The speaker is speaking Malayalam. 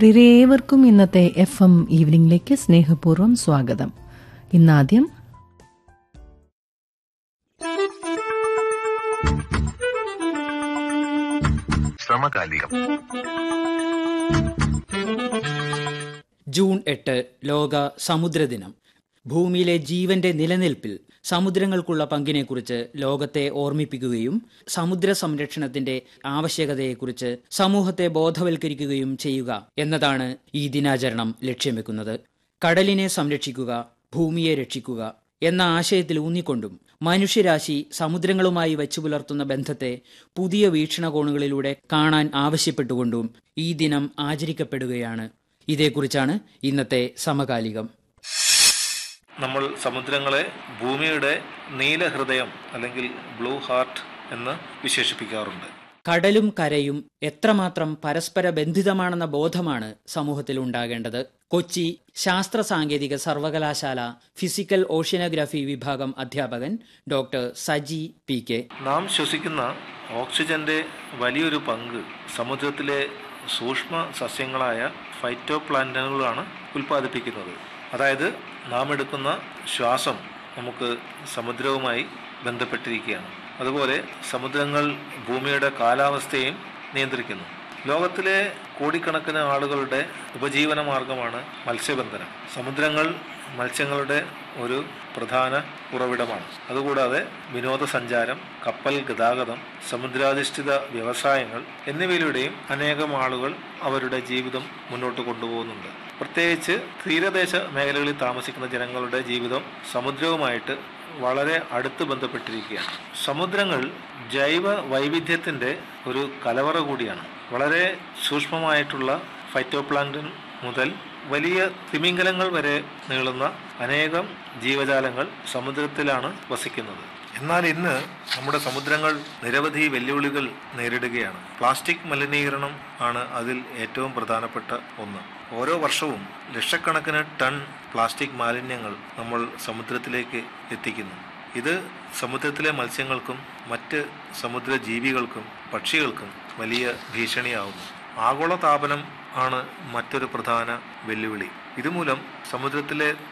പ്രിയരേവർക്കും ഇന്നത്തെ എഫ് എം ഈവനിംഗിലേക്ക് സ്നേഹപൂർവ്വം സ്വാഗതം ഇന്നാദ്യം സമകാലികം ജൂൺ എട്ട് ലോക സമുദ്രദിനം ഭൂമിയിലെ ജീവന്റെ നിലനിൽപ്പിൽ സമുദ്രങ്ങൾക്കുള്ള പങ്കിനെക്കുറിച്ച് ലോകത്തെ ഓർമ്മിപ്പിക്കുകയും സമുദ്ര സംരക്ഷണത്തിന്റെ ആവശ്യകതയെക്കുറിച്ച് സമൂഹത്തെ ബോധവൽക്കരിക്കുകയും ചെയ്യുക എന്നതാണ് ഈ ദിനാചരണം ലക്ഷ്യം വെക്കുന്നത് കടലിനെ സംരക്ഷിക്കുക ഭൂമിയെ രക്ഷിക്കുക എന്ന ആശയത്തിൽ ഊന്നിക്കൊണ്ടും മനുഷ്യരാശി സമുദ്രങ്ങളുമായി വെച്ചു പുലർത്തുന്ന ബന്ധത്തെ പുതിയ വീക്ഷണകോണുകളിലൂടെ കാണാൻ ആവശ്യപ്പെട്ടുകൊണ്ടും ഈ ദിനം ആചരിക്കപ്പെടുകയാണ് ഇതേക്കുറിച്ചാണ് ഇന്നത്തെ സമകാലികം നമ്മൾ സമുദ്രങ്ങളെ ഭൂമിയുടെ നീലഹൃദയം അല്ലെങ്കിൽ ബ്ലൂ ഹാർട്ട് എന്ന് വിശേഷിപ്പിക്കാറുണ്ട് കടലും കരയും എത്രമാത്രം പരസ്പര ബന്ധിതമാണെന്ന ബോധമാണ് സമൂഹത്തിൽ ഉണ്ടാകേണ്ടത് കൊച്ചി ശാസ്ത്ര സാങ്കേതിക സർവകലാശാല ഫിസിക്കൽ ഓഷ്യനോഗ്രഫി വിഭാഗം അധ്യാപകൻ ഡോക്ടർ സജി പി കെ നാം ശ്വസിക്കുന്ന ഓക്സിജന്റെ വലിയൊരു പങ്ക് സമുദ്രത്തിലെ സൂക്ഷ്മ സസ്യങ്ങളായ ഫൈറ്റോ പ്ലാന്റുകളാണ് ഉൽപ്പാദിപ്പിക്കുന്നത് അതായത് നാം എടുക്കുന്ന ശ്വാസം നമുക്ക് സമുദ്രവുമായി ബന്ധപ്പെട്ടിരിക്കുകയാണ് അതുപോലെ സമുദ്രങ്ങൾ ഭൂമിയുടെ കാലാവസ്ഥയും നിയന്ത്രിക്കുന്നു ലോകത്തിലെ കോടിക്കണക്കിന് ആളുകളുടെ ഉപജീവന മാർഗമാണ് മത്സ്യബന്ധനം സമുദ്രങ്ങൾ മത്സ്യങ്ങളുടെ ഒരു പ്രധാന ഉറവിടമാണ് അതുകൂടാതെ വിനോദസഞ്ചാരം കപ്പൽ ഗതാഗതം സമുദ്രാധിഷ്ഠിത വ്യവസായങ്ങൾ എന്നിവയിലൂടെയും അനേകം ആളുകൾ അവരുടെ ജീവിതം മുന്നോട്ട് കൊണ്ടുപോകുന്നുണ്ട് പ്രത്യേകിച്ച് തീരദേശ മേഖലകളിൽ താമസിക്കുന്ന ജനങ്ങളുടെ ജീവിതം സമുദ്രവുമായിട്ട് വളരെ അടുത്ത് ബന്ധപ്പെട്ടിരിക്കുകയാണ് സമുദ്രങ്ങൾ ജൈവ വൈവിധ്യത്തിൻ്റെ ഒരു കലവറ കൂടിയാണ് വളരെ സൂക്ഷ്മമായിട്ടുള്ള ഫൈറ്റോപ്ലാങ്ക്ടൺ മുതൽ വലിയ തിമിംഗലങ്ങൾ വരെ നീളുന്ന അനേകം ജീവജാലങ്ങൾ സമുദ്രത്തിലാണ് വസിക്കുന്നത് എന്നാൽ ഇന്ന് നമ്മുടെ സമുദ്രങ്ങൾ നിരവധി വെല്ലുവിളികൾ നേരിടുകയാണ് പ്ലാസ്റ്റിക് മലിനീകരണം ആണ് അതിൽ ഏറ്റവും പ്രധാനപ്പെട്ട ഒന്ന് ഓരോ വർഷവും ലക്ഷക്കണക്കിന് ടൺ പ്ലാസ്റ്റിക് മാലിന്യങ്ങൾ നമ്മൾ സമുദ്രത്തിലേക്ക് എത്തിക്കുന്നു ഇത് സമുദ്രത്തിലെ മത്സ്യങ്ങൾക്കും മറ്റ് സമുദ്ര ജീവികൾക്കും പക്ഷികൾക്കും വലിയ ഭീഷണിയാവുന്നു ആഗോളതാപനം ആണ് മറ്റൊരു പ്രധാന വെല്ലുവിളി ഇതുമൂലം സമുദ്രത്തിലെ